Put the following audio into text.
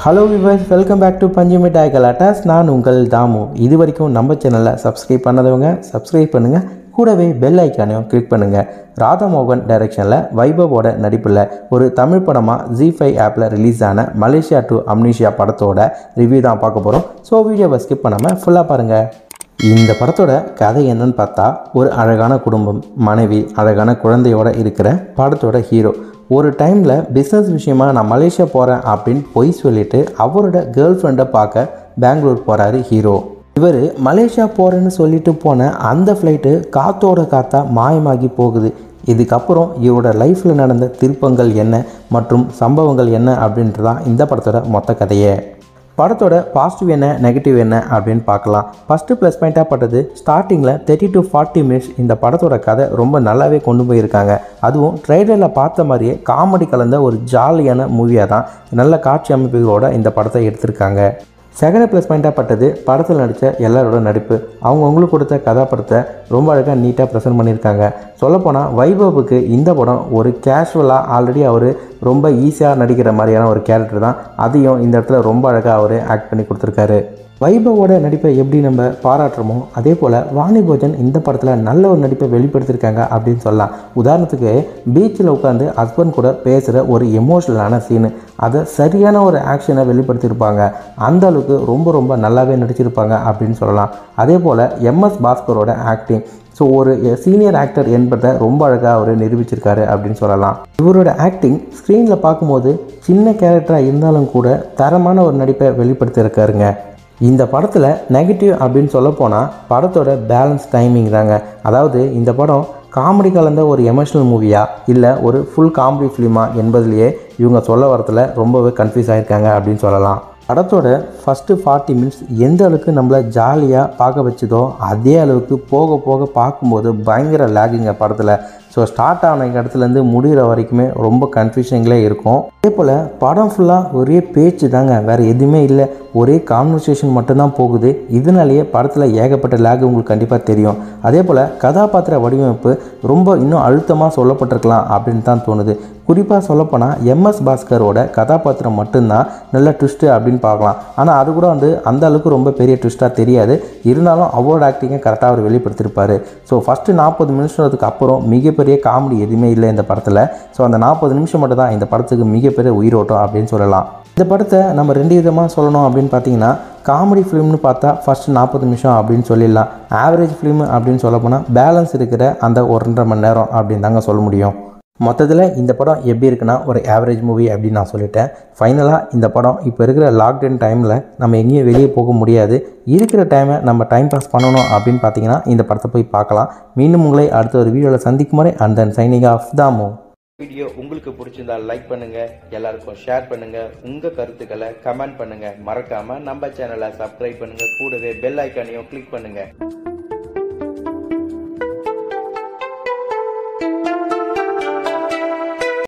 hello viewers welcome back to Panju Mittai கலாட்டாஸ் நான் உங்கள் தாமு இது வரைக்கும் நம்ம சேனலில் சப்ஸ்கிரைப் பண்ணாதவங்க சப்ஸ்கிரைப் பண்ணுங்கள் கூடவே பெல் ஐக்கானையும் கிளிக் பண்ணுங்கள் ராதாமோகன் டைரக்ஷனில் வைபவோட நடிப்பில் ஒரு தமிழ் படமாக ஜி ஃபைவ் ஆப்பில் ரிலீஸ் ஆன மலேசியா டு அம்னீஷியா படத்தோட ரிவ்யூ தான் பார்க்க போகிறோம் ஸோ வீடியோவை ஸ்கிப் பண்ணாமல் ஃபுல்லாக பாருங்கள் இந்த படத்தோட கதை என்னன்னு பார்த்தா ஒரு அழகான குடும்பம் மனைவி அழகான குழந்தையோட இருக்கிற படத்தோட ஹீரோ ஒரு டைமில் பிஸ்னஸ் விஷயமா நான் மலேசியா போகிறேன் அப்படின்னு பொய் சொல்லிட்டு அவரோட கேர்ள் ஃப்ரெண்டை பார்க்க பெங்களூர் போகிறாரு ஹீரோ இவர் மலேசியா போகிறேன்னு சொல்லிட்டு போன அந்த ஃப்ளைட்டு காத்தோட காத்தா மாயமாகி போகுது இதுக்கப்புறம் இவரோட லைஃப்பில் நடந்த திருப்பங்கள் என்ன மற்றும் சம்பவங்கள் என்ன அப்படின்றதான் இந்த படத்தோட மொத்த கதையே படத்தோட பாசிட்டிவ் என்ன நெகட்டிவ் என்ன அப்படின்னு பார்க்கலாம் ஃபஸ்ட்டு ப்ளஸ் பாயிண்ட்டாக பட்டது ஸ்டார்டிங்கில் தேர்ட்டி டு ஃபார்ட்டி மினிட்ஸ் இந்த படத்தோட கதை ரொம்ப நல்லாவே கொண்டு போயிருக்காங்க அதுவும் ட்ரெய்லரில் பார்த்த மாதிரியே காமெடி கலந்த ஒரு ஜாலியான மூவியாக தான் நல்ல காட்சி அமைப்புகளோட இந்த படத்தை எடுத்திருக்காங்க செகண்ட் ப்ளஸ் பாயிண்ட்டாக பட்டது படத்தில் நடித்த எல்லாரோட நடிப்பு அவங்கவுங்களுக்கு கொடுத்த கதாபாத்திரத்தை ரொம்ப அழகாக நீட்டாக ப்ரெசென்ட் பண்ணியிருக்காங்க சொல்லப்போனால் வைபவுக்கு இந்த படம் ஒரு கேஷுவலாக ஆல்ரெடி அவர் ரொம்ப ஈஸியாக நடிக்கிற மாதிரியான ஒரு கேரக்டர் தான் அதையும் இந்த இடத்துல ரொம்ப அழகாக அவர் ஆக்ட் பண்ணி கொடுத்துருக்காரு வைபவோட நடிப்பை எப்படி நம்ம பாராட்டுறோமோ அதே போல் வாணி போஜன் இந்த படத்தில் நல்ல ஒரு நடிப்பை வெளிப்படுத்தியிருக்காங்க அப்படின்னு சொல்லலாம் உதாரணத்துக்கு பீச்சில் உட்காந்து ஹஸ்பண்ட் கூட பேசுகிற ஒரு எமோஷ்னலான சீனு அதை சரியான ஒரு ஆக்ஷனை வெளிப்படுத்தியிருப்பாங்க அந்த அளவுக்கு ரொம்ப ரொம்ப நல்லாவே நடிச்சிருப்பாங்க அப்படின்னு சொல்லலாம் அதே போல் எம்எஸ் பாஸ்கரோட ஆக்டிங் ஸோ ஒரு சீனியர் ஆக்டர் என்பதை ரொம்ப அழகாக அவர் நிரூபிச்சிருக்காரு அப்படின்னு சொல்லலாம் இவரோட ஆக்டிங் ஸ்க்ரீனில் பார்க்கும்போது சின்ன கேரக்டராக இருந்தாலும் கூட தரமான ஒரு நடிப்பை வெளிப்படுத்தியிருக்காருங்க இந்த படத்தில் நெகட்டிவ் அப்படின்னு சொல்ல போனால் படத்தோட பேலன்ஸ் டைமிங் தாங்க அதாவது இந்த படம் காமெடி கலந்த ஒரு எமோஷனல் மூவியா இல்லை ஒரு ஃபுல் காமெடி ஃபிலிமா என்பதுலேயே இவங்க சொல்ல வரத்தில் ரொம்பவே கன்ஃபியூஸ் ஆகிருக்காங்க அப்படின்னு சொல்லலாம் படத்தோட ஃபஸ்ட்டு ஃபார்ட்டி மினிட்ஸ் எந்த அளவுக்கு நம்மளை ஜாலியாக பார்க்க வச்சதோ அதே அளவுக்கு போக போக பார்க்கும்போது பயங்கர லேகுங்க படத்தில் ஸோ ஸ்டார்ட் ஆன இடத்துலேருந்து முடிகிற வரைக்குமே ரொம்ப கன்ஃபியூஷனிங்லே இருக்கும் அதே போல் படம் ஃபுல்லாக ஒரே பேச்சு தாங்க வேறு எதுவுமே இல்லை ஒரே கான்வர்சேஷன் மட்டும்தான் போகுது இதனாலேயே படத்தில் ஏகப்பட்ட லேக் உங்களுக்கு கண்டிப்பாக தெரியும் அதே போல் கதாபாத்திர வடிவமைப்பு ரொம்ப இன்னும் அழுத்தமாக சொல்லப்பட்டிருக்கலாம் அப்படின்னு தான் தோணுது குறிப்பாக சொல்லப்போனால் எம்எஸ் பாஸ்கரோட கதாபாத்திரம் மட்டும்தான் நல்ல ட்விஸ்ட்டு அப்படின்னு பார்க்கலாம் ஆனால் அது கூட வந்து அந்த அளவுக்கு ரொம்ப பெரிய ட்விஸ்ட்டாக தெரியாது இருந்தாலும் அவரோட ஆக்டிங்கை கரெக்டாக அவர் வெளிப்படுத்தியிருப்பார் ஸோ ஃபஸ்ட்டு நாற்பது நிமிஷத்துக்கு அப்புறம் மிகப்பெரிய காமெடி எதுவுமே இல்லை இந்த படத்தில் ஸோ அந்த நாற்பது நிமிஷம் மட்டும் தான் இந்த படத்துக்கு மிகப்பெரிய உயிரோட்டம் அப்படின்னு சொல்லலாம் இந்த படத்தை நம்ம ரெண்டு விதமாக சொல்லணும் அப்படின்னு பார்த்தீங்கன்னா காமெடி ஃபிலிம்னு பார்த்தா ஃபஸ்ட் நாற்பது நிமிஷம் அப்படின்னு சொல்லிடலாம் ஆவரேஜ் ஃபிலிம் அப்படின்னு சொல்ல போனால் பேலன்ஸ் இருக்கிற அந்த ஒன்றரை மணி நேரம் அப்படின்னு தாங்க சொல்ல முடியும் மொத்தத்தில் இந்த படம் எப்படி இருக்குன்னா ஒரு ஆவரேஜ் மூவி அப்படின்னு நான் சொல்லிட்டேன் ஃபைனலாக இந்த படம் இப்போ இருக்கிற லாக்டவுன் டைமில் நம்ம எங்கேயும் வெளியே போக முடியாது இருக்கிற டைமை நம்ம டைம் பாஸ் பண்ணணும் அப்படின்னு பார்த்தீங்கன்னா இந்த படத்தை போய் பார்க்கலாம் மீண்டும் உங்களை அடுத்த ஒரு வீடியோவில் சந்திக்கும் முறை அண்ட் தென் சைனிங் ஆஃப் தாமோ வீடியோ உங்களுக்கு பிடிச்சிருந்தா லைக் பண்ணுங்க எல்லாருக்கும் ஷேர் பண்ணுங்க உங்க கருத்துக்களை கமெண்ட் பண்ணுங்க மறக்காம நம்ம சேனலை சப்ஸ்கிரைப் பண்ணுங்க கூடவே பெல் ஐக்கானையும் கிளிக் பண்ணுங்க